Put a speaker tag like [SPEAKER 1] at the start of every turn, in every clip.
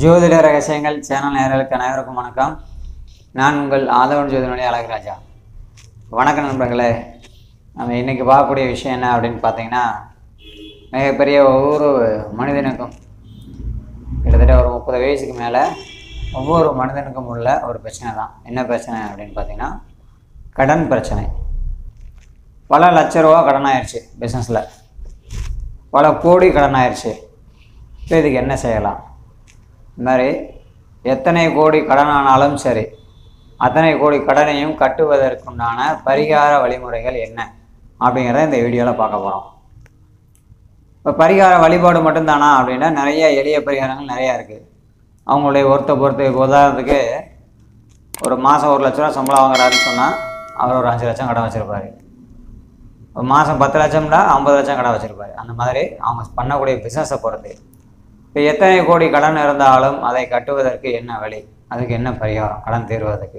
[SPEAKER 1] ஜோதிட ரகசியங்கள் சேனல் நேயர்களுக்கு அனைவருக்கும் வணக்கம் நான் உங்கள் ஆதவன் ஜோதிடனுடைய அழகுராஜா வணக்கம் நண்பர்களே நம்ம இன்றைக்கி பார்க்கக்கூடிய விஷயம் என்ன அப்படின்னு பார்த்தீங்கன்னா மிகப்பெரிய ஒவ்வொரு மனிதனுக்கும் கிட்டத்தட்ட ஒரு முப்பது வயசுக்கு மேலே ஒவ்வொரு மனிதனுக்கும் உள்ள ஒரு பிரச்சனை தான் என்ன பிரச்சனை அப்படின்னு பார்த்தீங்கன்னா கடன் பிரச்சனை பல லட்ச ரூபா கடன் ஆயிடுச்சு பிஸ்னஸில் பல கோடி கடன் ஆயிடுச்சு இப்போ இதுக்கு என்ன செய்யலாம் இந்த மாதிரி எத்தனை கோடி கடன் ஆனாலும் சரி அத்தனை கோடி கடனையும் கட்டுவதற்குண்டான பரிகார வழிமுறைகள் என்ன அப்படிங்கிறத இந்த வீடியோவில் பார்க்க போகிறோம் இப்போ பரிகார வழிபாடு மட்டும்தானா அப்படின்னா நிறைய எளிய பரிகாரங்கள் நிறையா இருக்குது அவங்களுடைய ஒருத்த பொறுத்து இப்போ உதாரணத்துக்கு ஒரு மாதம் ஒரு லட்ச ரூபா சம்பளம் வாங்குறாருன்னு சொன்னால் அவர் ஒரு அஞ்சு லட்சம் கடன் வச்சுருப்பாரு ஒரு மாதம் பத்து லட்சம்னா ஐம்பது லட்சம் கடன் வச்சுருப்பாரு அந்த மாதிரி அவங்க பண்ணக்கூடிய பிஸ்னஸை பொறுத்து இப்போ எத்தனை கோடி கடன் இருந்தாலும் அதை கட்டுவதற்கு என்ன வழி அதுக்கு என்ன பரிகாரம் கடன் தீர்வதற்கு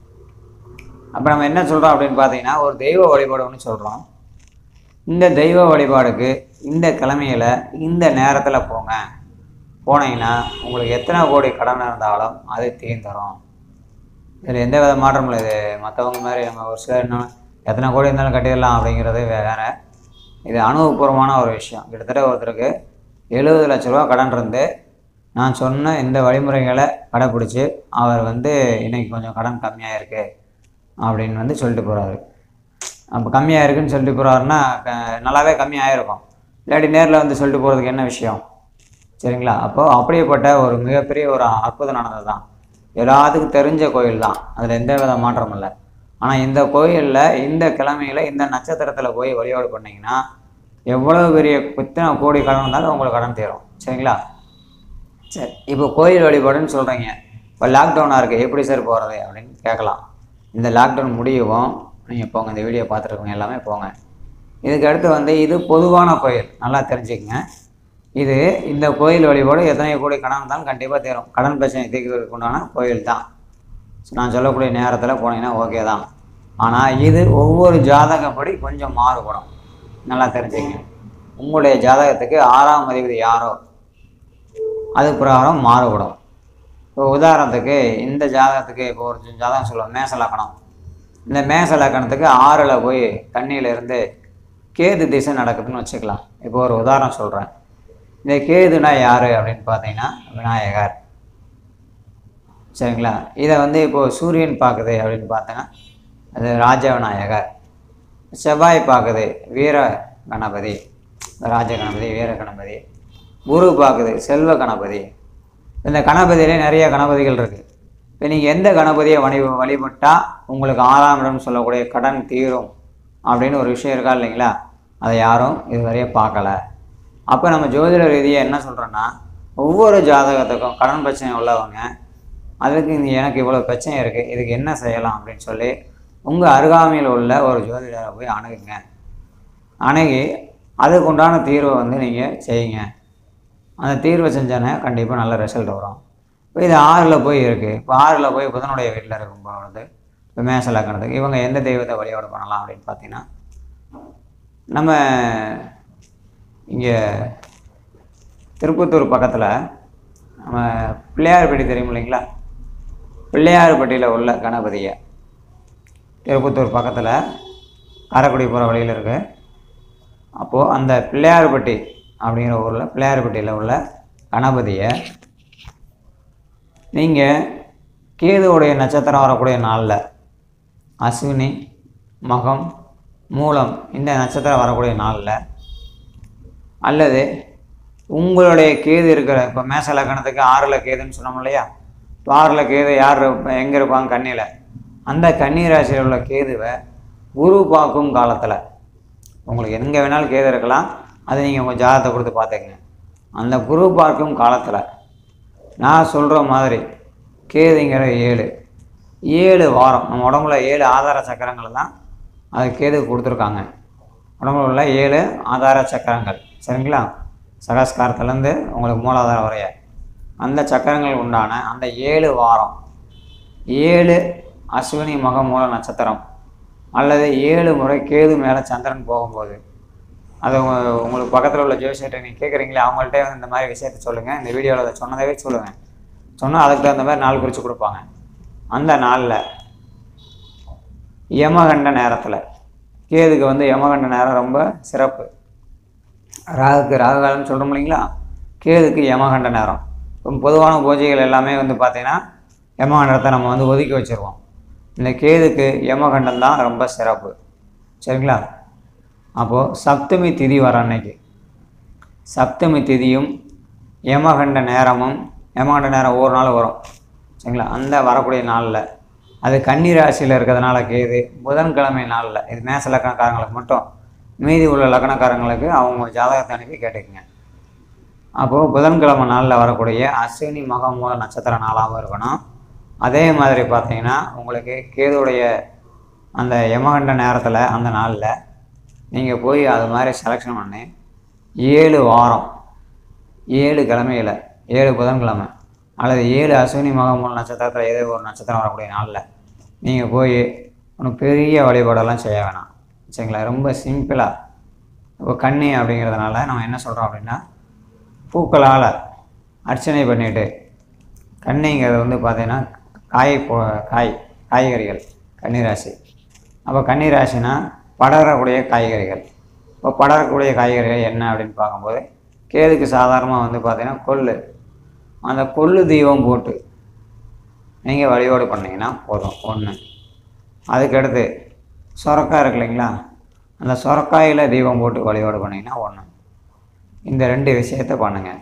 [SPEAKER 1] அப்போ நம்ம என்ன சொல்கிறோம் அப்படின்னு பார்த்தீங்கன்னா ஒரு தெய்வ வழிபாடு ஒன்று சொல்கிறோம் இந்த தெய்வ வழிபாடுக்கு இந்த கிழமையில் இந்த நேரத்தில் போங்க போனீங்கன்னா உங்களுக்கு எத்தனை கோடி கடன் இருந்தாலும் அது தீர்ந்துடும் இதில் எந்த வித மாற்றமும் இல்லை இது மற்றவங்க மாதிரி நம்ம ஒரு சிலர் இன்னும் எத்தனை கோடி இருந்தாலும் கட்டிடலாம் அப்படிங்கிறது வே- வேற இது அனுபவபூர்வமான ஒரு விஷயம் கிட்டத்தட்ட ஒருத்தருக்கு எழுபது லட்ச ரூபா கடன் இருந்து நான் சொன்ன இந்த வழிமுறைகளை கடைப்பிடிச்சி அவர் வந்து இன்னைக்கு கொஞ்சம் கடன் கம்மியாக இருக்கு அப்படின்னு வந்து சொல்லிட்டு போகிறாரு அப்போ கம்மியாக இருக்குன்னு சொல்லிட்டு போகிறாருன்னா நல்லாவே கம்மியாயிருக்கும் இல்லாட்டி நேரில் வந்து சொல்லிட்டு போகிறதுக்கு என்ன விஷயம் சரிங்களா அப்போ அப்படியேப்பட்ட ஒரு மிகப்பெரிய ஒரு அற்புதம் நடந்தது தான் எல்லாத்துக்கும் தெரிஞ்ச கோயில் தான் அதில் எந்த வித மாற்றமும் இல்லை ஆனால் இந்த கோயிலில் இந்த கிழமையில் இந்த நட்சத்திரத்தில் போய் வழிபாடு பண்ணீங்கன்னா எவ்வளோ பெரிய குத்தனை கோடி கடன் இருந்தாலும் உங்களுக்கு கடன் தீரும் சரிங்களா சரி இப்போ கோயில் வழிபாடுன்னு சொல்கிறீங்க இப்போ லாக்டவுனாக இருக்குது எப்படி சார் போகிறது அப்படின்னு கேட்கலாம் இந்த லாக்டவுன் முடியவும் நீங்கள் போங்க இந்த வீடியோ பார்த்துருக்கவங்க எல்லாமே போங்க இதுக்கு அடுத்து வந்து இது பொதுவான கோயில் நல்லா தெரிஞ்சுக்கங்க இது இந்த கோயில் வழிபாடு எத்தனை கோடி கடன் இருந்தாலும் கண்டிப்பாக தீரும் கடன் பிரச்சனை தீர்க்கிறதுக்கு உண்டான கோயில் தான் நான் சொல்லக்கூடிய நேரத்தில் போனீங்கன்னா ஓகே தான் ஆனால் இது ஒவ்வொரு ஜாதகப்படி கொஞ்சம் மாறுபடும் நல்லா தெரிஞ்சுக்கங்க உங்களுடைய ஜாதகத்துக்கு ஆறாம் அதிபதி யாரோ அது பிரகாரம் மாறுபடும் இப்போ உதாரணத்துக்கு இந்த ஜாதகத்துக்கு இப்போ ஒரு ஜாதகம் சொல்லுவோம் மேச லக்கணம் இந்த மேச லக்கணத்துக்கு ஆறில் போய் கண்ணியில இருந்து கேது திசை நடக்குதுன்னு வச்சுக்கலாம் இப்போ ஒரு உதாரணம் சொல்கிறேன் இந்த கேதுனா யார் அப்படின்னு பார்த்தீங்கன்னா விநாயகர் சரிங்களா இதை வந்து இப்போது சூரியன் பார்க்குது அப்படின்னு பார்த்தோன்னா அது ராஜ விநாயகர் செவ்வாய் பார்க்குது வீர கணபதி ராஜ கணபதி வீர கணபதி குரு பார்க்குது செல்வ கணபதி இந்த கணபதியிலே நிறைய கணபதிகள் இருக்குது இப்போ நீங்கள் எந்த கணபதியை வழி வழிபட்டால் உங்களுக்கு ஆறாம் இடம் சொல்லக்கூடிய கடன் தீரும் அப்படின்னு ஒரு விஷயம் இருக்கா இல்லைங்களா அதை யாரும் இதுவரையே பார்க்கல அப்போ நம்ம ஜோதிட ரீதியாக என்ன சொல்கிறோன்னா ஒவ்வொரு ஜாதகத்துக்கும் கடன் பிரச்சனை உள்ளவங்க அதுக்கு இந்த எனக்கு இவ்வளோ பிரச்சனை இருக்குது இதுக்கு என்ன செய்யலாம் அப்படின்னு சொல்லி உங்கள் அருகாமையில் உள்ள ஒரு ஜோதிடரை போய் அணுகுங்க அணுகி அதுக்குண்டான தீர்வை வந்து நீங்கள் செய்யுங்க அந்த தீர்வை செஞ்சோன்னே கண்டிப்பாக நல்ல ரிசல்ட் வரும் இப்போ இது ஆறில் போய் இருக்குது இப்போ ஆறில் போய் புதனுடைய வீட்டில் இருக்கும் பொழுது இப்போ மேச லக்கணத்துக்கு இவங்க எந்த தெய்வத்தை வழிபாடு பண்ணலாம் அப்படின்னு பார்த்தீங்கன்னா நம்ம இங்கே திருப்பத்தூர் பக்கத்தில் நம்ம பிள்ளையார்பட்டி தெரியும் இல்லைங்களா பிள்ளையார்பட்டியில் உள்ள கணபதியை திருப்பத்தூர் பக்கத்தில் காரைக்குடி போகிற வழியில் இருக்குது அப்போது அந்த பிள்ளையார்பட்டி அப்படிங்கிற ஊரில் பிள்ளையார்பட்டியில் உள்ள கணபதியை நீங்கள் கேதுவுடைய நட்சத்திரம் வரக்கூடிய நாளில் அஸ்வினி மகம் மூலம் இந்த நட்சத்திரம் வரக்கூடிய நாளில் அல்லது உங்களுடைய கேது இருக்கிற இப்போ மேச லக்கணத்துக்கு ஆறில் கேதுன்னு சொன்னோம் இல்லையா இப்போ ஆறில் கேது யார் எங்கே இருப்பாங்க கண்ணியில் அந்த கன்னி ராசியில் உள்ள கேதுவை குரு பார்க்கும் காலத்தில் உங்களுக்கு எங்கே வேணாலும் கேது இருக்கலாம் அதை நீங்கள் உங்கள் ஜாதகத்தை கொடுத்து பார்த்துக்கங்க அந்த குரு பார்க்கும் காலத்தில் நான் சொல்கிற மாதிரி கேதுங்கிற ஏழு ஏழு வாரம் நம்ம உடம்புல ஏழு ஆதார சக்கரங்கள் தான் அது கேது கொடுத்துருக்காங்க உடம்புல உள்ள ஏழு ஆதார சக்கரங்கள் சரிங்களா சகஸ்காரத்துலேருந்து உங்களுக்கு மூலாதாரம் வரைய அந்த சக்கரங்கள் உண்டான அந்த ஏழு வாரம் ஏழு அஸ்வினி மக மூல நட்சத்திரம் அல்லது ஏழு முறை கேது மேலே சந்திரன் போகும்போது அது உங்க- உங்களுக்கு பக்கத்தில் உள்ள ஜோசியர்கிட்ட நீங்கள் கேட்குறீங்களே அவங்கள்ட்ட வந்து இந்த மாதிரி விஷயத்த சொல்லுங்கள் இந்த வீடியோவில் அதை சொன்னதவே சொல்லுங்கள் சொன்னால் அதுக்கு தகுந்த மாதிரி நாள் குறித்து கொடுப்பாங்க அந்த நாளில் யமகண்ட நேரத்தில் கேதுக்கு வந்து யமகண்ட நேரம் ரொம்ப சிறப்பு ராகுக்கு ராகுகாலம்னு சொல்கிறோம் இல்லைங்களா கேதுக்கு யமகண்ட நேரம் இப்போ பொதுவான பூஜைகள் எல்லாமே வந்து பார்த்திங்கன்னா யமகண்டத்தை நம்ம வந்து ஒதுக்கி வச்சுருவோம் இந்த கேதுக்கு யமகண்டம் தான் ரொம்ப சிறப்பு சரிங்களா அப்போது சப்தமி திதி வர அன்னைக்கு சப்தமி திதியும் யமகண்ட நேரமும் யமகண்ட நேரம் ஒவ்வொரு நாள் வரும் சரிங்களா அந்த வரக்கூடிய நாளில் அது கன்னி ராசியில் இருக்கிறதுனால கேது புதன்கிழமை நாளில் இது மேச லக்கணக்காரங்களுக்கு மட்டும் மீதி உள்ள லக்கணக்காரங்களுக்கு அவங்க ஜாதகத்தை அனுப்பி கேட்டுக்குங்க அப்போது புதன்கிழமை நாளில் வரக்கூடிய அஸ்வினி மகம் மூல நட்சத்திர நாளாகவும் இருக்கணும் அதே மாதிரி பார்த்தீங்கன்னா உங்களுக்கு கேதுடைய அந்த யமகண்ட நேரத்தில் அந்த நாளில் நீங்கள் போய் அது மாதிரி செலெக்ஷன் பண்ணி ஏழு வாரம் ஏழு கிழமையில் ஏழு புதன்கிழமை அல்லது ஏழு அஸ்வினி மகமூல நட்சத்திரத்தில் ஏதோ ஒரு நட்சத்திரம் வரக்கூடிய நாளில் நீங்கள் போய் ஒன்றும் பெரிய வழிபாடெல்லாம் செய்ய வேணாம் சரிங்களா ரொம்ப சிம்பிளாக இப்போ கன்னி அப்படிங்கிறதுனால நம்ம என்ன சொல்கிறோம் அப்படின்னா பூக்களால் அர்ச்சனை பண்ணிட்டு கன்னிங்கிறது வந்து பார்த்தீங்கன்னா காய் போ காய் காய்கறிகள் கன்னிராசி அப்போ கன்னிராசினா படரக்கூடிய காய்கறிகள் இப்போ படரக்கூடிய காய்கறிகள் என்ன அப்படின்னு பார்க்கும்போது கேதுக்கு சாதாரணமாக வந்து பார்த்தீங்கன்னா கொள்ளு அந்த கொள்ளு தெய்வம் போட்டு நீங்கள் வழிபாடு பண்ணீங்கன்னா போதும் ஒன்று அதுக்கடுத்து சொரக்காய் இருக்கு இல்லைங்களா அந்த சொரக்காயில் தெய்வம் போட்டு வழிபாடு பண்ணிங்கன்னா ஒன்று இந்த ரெண்டு விஷயத்தை பண்ணுங்கள்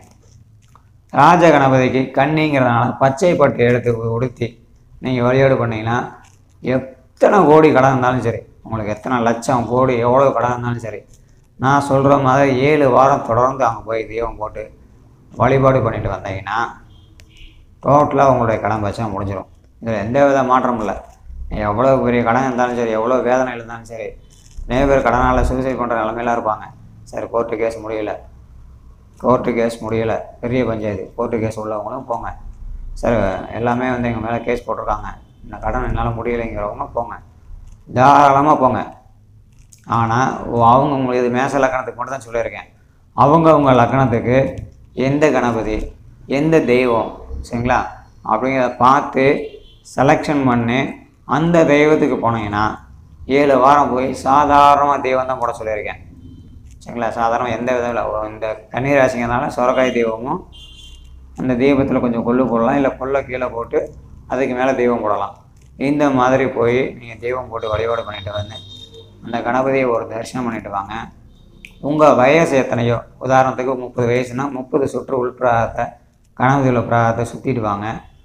[SPEAKER 1] ராஜ கணபதிக்கு கன்னிங்கிறதுனால பச்சை பட்டு எடுத்து உடுத்தி நீங்கள் வழிபாடு பண்ணீங்கன்னா எத்தனை கோடி கடன் இருந்தாலும் சரி உங்களுக்கு எத்தனை லட்சம் கோடி எவ்வளோ கடன் இருந்தாலும் சரி நான் சொல்கிற மாதிரி ஏழு வாரம் தொடர்ந்து அங்கே போய் தெய்வம் போட்டு வழிபாடு பண்ணிட்டு வந்தீங்கன்னா டோட்டலாக உங்களுடைய கடன் பிரச்சனை முடிஞ்சிடும் இதில் எந்த வித மாற்றமும் இல்லை எவ்வளோ பெரிய கடன் இருந்தாலும் சரி எவ்வளோ வேதனை இருந்தாலும் சரி நிறைய பேர் கடனால் சூசைட் பண்ணுற நிலமையில இருப்பாங்க சரி கோர்ட்டு கேஸ் முடியல கோர்ட்டு கேஸ் முடியலை பெரிய பஞ்சாயத்து கோர்ட்டு கேஸ் உள்ளவங்களும் போங்க சார் எல்லாமே வந்து எங்கள் மேலே கேஸ் போட்டிருக்காங்க இந்த கடன் என்னால் முடியலைங்கிறவங்க போங்க தாராளமாக போங்க ஆனால் அவங்க உங்களுக்கு இது மேச லக்கணத்துக்கு மட்டும் தான் சொல்லியிருக்கேன் அவங்க அவங்க லக்கணத்துக்கு எந்த கணபதி எந்த தெய்வம் சரிங்களா அப்படிங்கிறத பார்த்து செலெக்ஷன் பண்ணி அந்த தெய்வத்துக்கு போனீங்கன்னா ஏழு வாரம் போய் சாதாரணமாக தெய்வம் தான் போட சொல்லியிருக்கேன் சரிங்களா சாதாரண எந்த விதம் இல்லை இந்த கன்னிராசிங்கிறதுனால சொரக்காய் தெய்வமும் அந்த தெய்வத்தில் கொஞ்சம் கொள்ளு போடலாம் இல்லை கொல்லை கீழே போட்டு அதுக்கு மேலே தெய்வம் போடலாம் இந்த மாதிரி போய் நீங்கள் தெய்வம் போட்டு வழிபாடு பண்ணிட்டு வந்து அந்த கணபதியை ஒரு தரிசனம் பண்ணிட்டு வாங்க உங்கள் வயசு எத்தனையோ உதாரணத்துக்கு முப்பது வயசுனா முப்பது சுற்று உள்பிரகாரத்தை கணபதி உள்ள பிரகாரத்தை சுற்றிட்டு வாங்க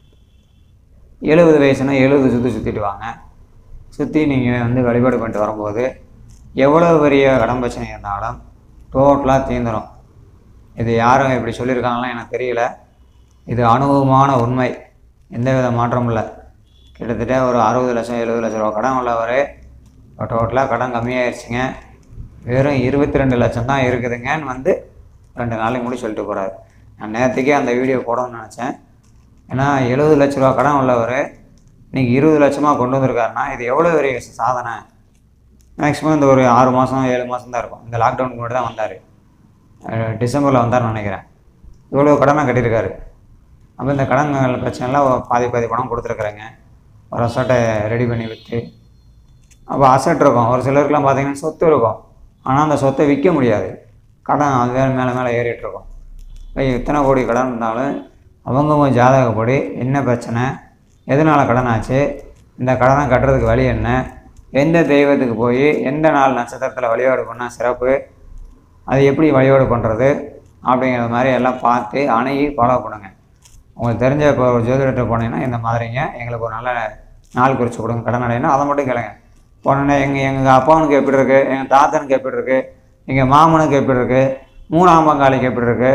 [SPEAKER 1] எழுபது வயசுனா எழுபது சுற்றி சுற்றிட்டு வாங்க சுற்றி நீங்கள் வந்து வழிபாடு பண்ணிட்டு வரும்போது எவ்வளோ பெரிய கடன் பிரச்சனை இருந்தாலும் டோட்டலாக தீர்ந்துடும் இது யாரும் இப்படி சொல்லியிருக்காங்களோ எனக்கு தெரியல இது அனுபவமான உண்மை எந்த வித மாற்றமும் இல்லை கிட்டத்தட்ட ஒரு அறுபது லட்சம் எழுபது லட்ச ரூபா கடன் உள்ளவர் இப்போ டோட்டலாக கடன் கம்மியாயிருச்சுங்க வெறும் இருபத்தி ரெண்டு லட்சம் தான் இருக்குதுங்கன்னு வந்து ரெண்டு நாளைக்கு முடி சொல்லிட்டு போகிறாரு நான் நேற்றுக்கே அந்த வீடியோ போடணும்னு நினச்சேன் ஏன்னா எழுபது லட்ச ரூபா கடன் உள்ளவர் இன்றைக்கி இருபது லட்சமாக கொண்டு வந்திருக்காருன்னா இது எவ்வளோ பெரிய சாதனை மேக்ஸிமம் இந்த ஒரு ஆறு மாதம் ஏழு மாதம் தான் இருக்கும் இந்த லாக்டவுனுக்கு முன்னாடி தான் வந்தார் டிசம்பரில் வந்தார்னு நினைக்கிறேன் இவ்வளோ கடனை கட்டியிருக்காரு அப்போ இந்த கடன்கள் பிரச்சனைலாம் பாதி பாதி பணம் கொடுத்துருக்குறேங்க ஒரு அசட்டை ரெடி பண்ணி விற்று அப்போ அசட் இருக்கும் ஒரு சிலருக்குலாம் பார்த்தீங்கன்னா சொத்து இருக்கும் ஆனால் அந்த சொத்தை விற்க முடியாது கடன் அது வேறு மேலே மேலே ஏறிட்டு இருக்கும் இப்போ எத்தனை கோடி கடன் இருந்தாலும் அவங்கவுங்க ஜாதகப்படி என்ன பிரச்சனை எதனால் கடன் ஆச்சு இந்த கடனை கட்டுறதுக்கு வழி என்ன எந்த தெய்வத்துக்கு போய் எந்த நாள் நட்சத்திரத்தில் வழிபாடு பண்ணால் சிறப்பு அது எப்படி வழிபாடு பண்ணுறது அப்படிங்கிற மாதிரி எல்லாம் பார்த்து அணுகி ஃபாலோ பண்ணுங்க உங்களுக்கு தெரிஞ்ச இப்போ ஒரு ஜோதிடர்கிட்ட போனீங்கன்னா இந்த மாதிரிங்க எங்களுக்கு ஒரு நல்ல நாள் குறித்து கொடுங்க கடன் அடையினா அதை மட்டும் கேளுங்க போனோடனே எங்கள் எங்கள் அப்பாவுக்கு எப்படி இருக்குது எங்கள் தாத்தனுக்கு எப்படி இருக்குது எங்கள் மாமனுக்கு எப்படி இருக்குது மூணாம் பங்காளிக்கு எப்படி இருக்குது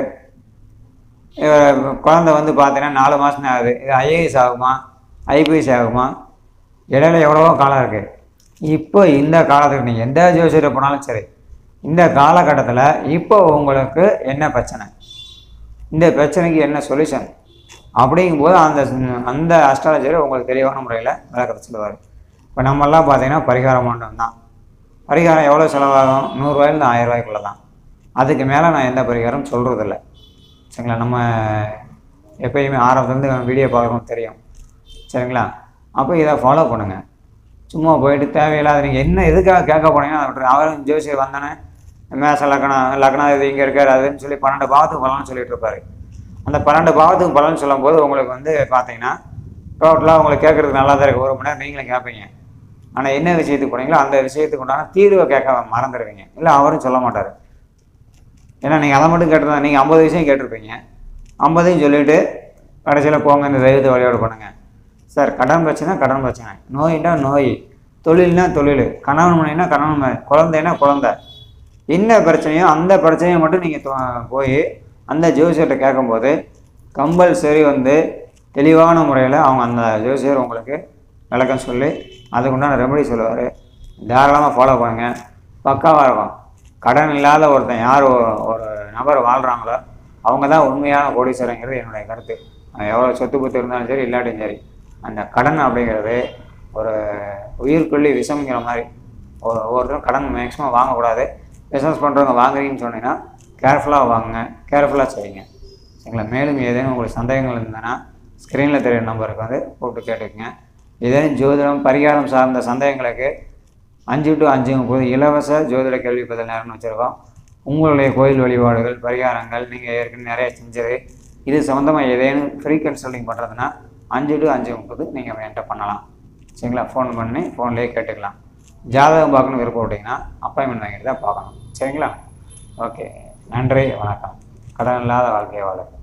[SPEAKER 1] இவர் குழந்தை வந்து பார்த்தீங்கன்னா நாலு மாதம் தான் ஆகுது இது ஐஏஎஸ் ஆகுமா ஐபிஎஸ் ஆகுமா இடையில எவ்வளவோ காலம் இருக்குது இப்போ இந்த காலத்துக்கு நீங்கள் எந்த ஜோசியரை போனாலும் சரி இந்த காலகட்டத்தில் இப்போ உங்களுக்கு என்ன பிரச்சனை இந்த பிரச்சனைக்கு என்ன சொல்யூஷன் அப்படிங்கும்போது அந்த அந்த அஸ்ட்ராலஜர் உங்களுக்கு தெளிவான முறையில் விளக்கத்தை சொல்லுவார் இப்போ நம்மெல்லாம் பார்த்தீங்கன்னா பரிகாரம் மண்டபம் தான் பரிகாரம் எவ்வளோ செலவாகும் நூறுரூவாயிலேருந்து ஆயிரம் ரூபாய்க்குள்ள தான் அதுக்கு மேலே நான் எந்த பரிகாரம் சொல்கிறதில்ல சரிங்களா நம்ம எப்பயுமே ஆரம்பத்துலேருந்து வீடியோ பார்க்குறோம் தெரியும் சரிங்களா அப்போ இதை ஃபாலோ பண்ணுங்கள் சும்மா போயிட்டு தேவையில்லாத நீங்கள் என்ன எதுக்காக கேட்க போனீங்கன்னா அதை விட்டுருங்க. அவரும் ஜோசியர் வந்தானே மேச லக்னம் லக்னம் இது இங்கே இருக்கார் அதுன்னு சொல்லி பன்னெண்டு பாவத்துக்கு பலன்னு சொல்லிட்டு இருப்பாரு அந்த பன்னெண்டு பாவத்துக்கு பலன் சொல்லும்போது உங்களுக்கு வந்து பார்த்தீங்கன்னா டோட்டலாக உங்களுக்கு கேட்குறதுக்கு நல்லா தான் இருக்குது ஒரு மணி நேரம் நீங்களும் கேட்பீங்க ஆனால் என்ன விஷயத்துக்கு போனீங்களோ அந்த விஷயத்துக்கு உண்டான தீர்வை கேட்க மறந்துடுவீங்க இல்லை அவரும் சொல்ல மாட்டார் ஏன்னா நீங்கள் அதை மட்டும் கேட்டிருந்தா நீங்கள் ஐம்பது விஷயம் கேட்டிருப்பீங்க ஐம்பதையும் சொல்லிவிட்டு கடைசியில் போங்க இந்த தெய்வத்தை வழிபாடு பண்ணுங்கள் சார் கடன் பிரச்சனை கடன் பிரச்சனை நோயின்னா நோய் தொழில்னா தொழில் கணவன் மனைனா கணவன் மனை குழந்தைன்னா குழந்தை என்ன பிரச்சனையோ அந்த பிரச்சனையை மட்டும் நீங்கள் போய் அந்த ஜோசியர்கிட்ட கேட்கும்போது கம்பல்சரி வந்து தெளிவான முறையில் அவங்க அந்த ஜோசியர் உங்களுக்கு விளக்கம் சொல்லி அதுக்குண்டான ரெமடி சொல்லுவார் தாராளமாக ஃபாலோ பண்ணுங்கள் பக்காவாக இருக்கும் கடன் இல்லாத ஒருத்தன் யார் ஒ- ஒரு நபர் வாழ்கிறாங்களோ அவங்க தான் உண்மையான கோடீஸ்வரங்கிறது என்னுடைய கருத்து எவ்வளோ சொத்து பத்து இருந்தாலும் சரி இல்லாட்டியும் சரி அந்த கடன் அப்படிங்கிறது ஒரு உயிர்கொல்லி விஷம்ங்கிற மாதிரி ஒரு ஒவ்வொருத்தரும் கடன் மேக்ஸிமம் வாங்கக்கூடாது பிஸ்னஸ் பண்ணுறவங்க வாங்குறீங்கன்னு சொன்னீங்கன்னா கேர்ஃபுல்லாக வாங்குங்க கேர்ஃபுல்லாக செய்யுங்க சரிங்களா மேலும் ஏதேனும் உங்களுக்கு சந்தேகங்கள் இருந்ததுன்னா ஸ்க்ரீனில் தெரியுற நம்பருக்கு வந்து கூப்பிட்டு கேட்டுக்கங்க ஏதேனும் ஜோதிடம் பரிகாரம் சார்ந்த சந்தேகங்களுக்கு அஞ்சு டு அஞ்சு முப்பது இலவச ஜோதிட கேள்வி பதில் நேரம்னு வச்சுருக்கோம் உங்களுடைய கோயில் வழிபாடுகள் பரிகாரங்கள் நீங்கள் ஏற்கனவே நிறைய செஞ்சது இது சம்மந்தமாக ஏதேனும் ஃப்ரீ கன்சல்டிங் பண்ணுறதுனா அஞ்சு டு அஞ்சு முப்பது நீங்கள் என்கிட்ட பண்ணலாம் சரிங்களா ஃபோன் பண்ணி ஃபோன்லேயே கேட்டுக்கலாம் ஜாதகம் பார்க்கணும் விருப்பப்பட்டீங்கன்னா அப்பாயின்மெண்ட் வாங்கிட்டு தான் பார்க்கணும் சரிங்களா ஓகே நன்றி வணக்கம் கடன் இல்லாத வாழ்க்கையை வாழ